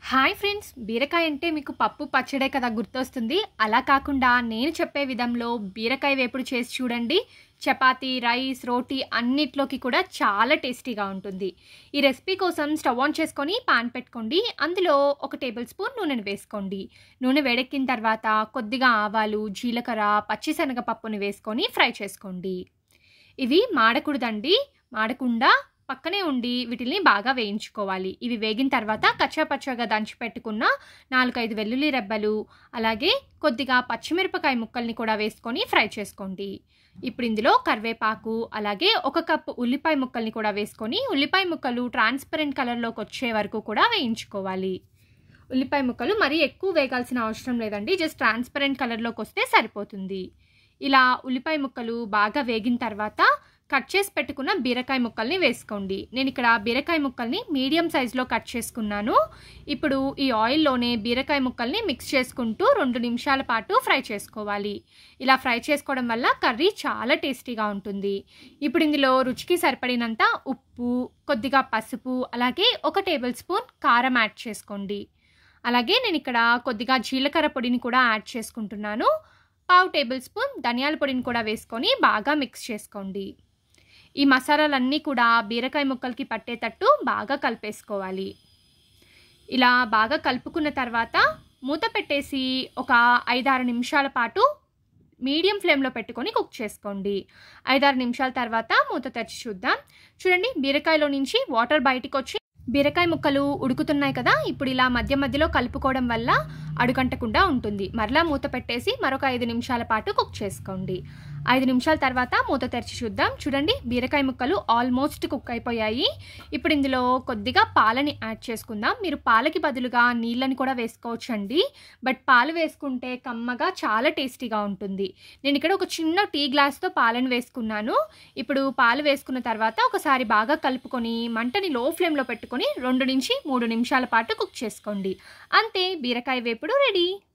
hi friends బీరకాయ అంటే మీకు పప్పు పచ్చడే కదా గుర్తొస్తుంది అలా కాకుండా నేను చెప్పే విధంలో బీరకాయ వేపుడు చేసి చూడండి చపాతీ రైస్ రోటీ అన్నిట్లోకి కూడా చాలా టేస్టీగా ఉంటుంది ఈ రెసిపీ కోసం స్టవ్ ఆన్ చేసుకొని పాన్ పెట్టుకోండి అందులో ఒక టేబుల్ స్పూన్ నూనెను వేసుకోండి నూనె వేడెక్కిన తర్వాత కొద్దిగా ఆవాలు జీలకర్ర పచ్చిశనగపప్పుని వేసుకొని ఫ్రై చేసుకోండి ఇవి మాడకూడదండి మాడకుండా పక్కనే ఉండి వీటిని బాగా వేయించుకోవాలి ఇవి వేగిన తర్వాత కచ్చాపచ్చాగా దంచి పెట్టుకున్న నాలుగైదు వెల్లుల్లి రెబ్బలు అలాగే కొద్దిగా పచ్చిమిరపకాయ ముక్కల్ని కూడా వేసుకొని ఫ్రై చేసుకోండి ఇప్పుడు ఇందులో కరివేపాకు అలాగే ఒక కప్పు ఉల్లిపాయ ముక్కల్ని కూడా వేసుకొని ఉల్లిపాయ ముక్కలు ట్రాన్స్పరెంట్ కలర్లోకి వచ్చే వరకు కూడా వేయించుకోవాలి ఉల్లిపాయ ముక్కలు మరీ ఎక్కువ వేగాల్సిన అవసరం లేదండి జస్ట్ ట్రాన్స్పరెంట్ కలర్లోకి వస్తే సరిపోతుంది ఇలా ఉల్లిపాయ ముక్కలు బాగా వేగిన తర్వాత కట్ చేసి పెట్టుకున్న బీరకాయ ముక్కల్ని వేసుకోండి నేను ఇక్కడ బీరకాయ ముక్కల్ని మీడియం సైజులో కట్ చేసుకున్నాను ఇప్పుడు ఈ ఆయిల్లోనే బీరకాయ ముక్కల్ని మిక్స్ చేసుకుంటూ రెండు నిమిషాల పాటు ఫ్రై చేసుకోవాలి ఇలా ఫ్రై చేసుకోవడం వల్ల కర్రీ చాలా టేస్టీగా ఉంటుంది ఇప్పుడు ఇందులో రుచికి సరిపడినంత ఉప్పు కొద్దిగా పసుపు అలాగే ఒక టేబుల్ స్పూన్ కారం యాడ్ చేసుకోండి అలాగే నేను ఇక్కడ కొద్దిగా జీలకర్ర పొడిని కూడా యాడ్ చేసుకుంటున్నాను పావు టేబుల్ స్పూన్ ధనియాల పొడిని కూడా వేసుకొని బాగా మిక్స్ చేసుకోండి ఈ మసాలాలన్నీ కూడా బీరకాయ ముక్కలకి పట్టేటట్టు బాగా కలిపేసుకోవాలి ఇలా బాగా కలుపుకున్న తర్వాత మూత పెట్టేసి ఒక ఐదారు నిమిషాల పాటు మీడియం ఫ్లేమ్లో పెట్టుకొని కుక్ చేసుకోండి ఐదారు నిమిషాల తర్వాత మూత తెరిచి చూద్దాం చూడండి బీరకాయలో నుంచి వాటర్ బయటికి వచ్చి బీరకాయ ముక్కలు ఉడుకుతున్నాయి కదా ఇప్పుడు ఇలా మధ్య మధ్యలో కలుపుకోవడం వల్ల అడుగంటకుండా ఉంటుంది మరలా మూత పెట్టేసి మరొక ఐదు నిమిషాల పాటు కుక్ చేసుకోండి ఐదు నిమిషాల తర్వాత మూత తెరిచి చూద్దాం చూడండి బీరకాయ ముక్కలు ఆల్మోస్ట్ కుక్ అయిపోయాయి ఇప్పుడు ఇందులో కొద్దిగా పాలని యాడ్ చేసుకుందాం మీరు పాలకి బదులుగా నీళ్ళని కూడా వేసుకోవచ్చు అండి బట్ పాలు వేసుకుంటే కమ్మగా చాలా టేస్టీగా ఉంటుంది నేను ఇక్కడ ఒక చిన్న టీ గ్లాస్తో పాలను వేసుకున్నాను ఇప్పుడు పాలు వేసుకున్న తర్వాత ఒకసారి బాగా కలుపుకొని మంటని లో ఫ్లేమ్లో పెట్టుకొని రెండు నుంచి మూడు నిమిషాల పాటు కుక్ చేసుకోండి అంతే బీరకాయ వేపుడు రెడీ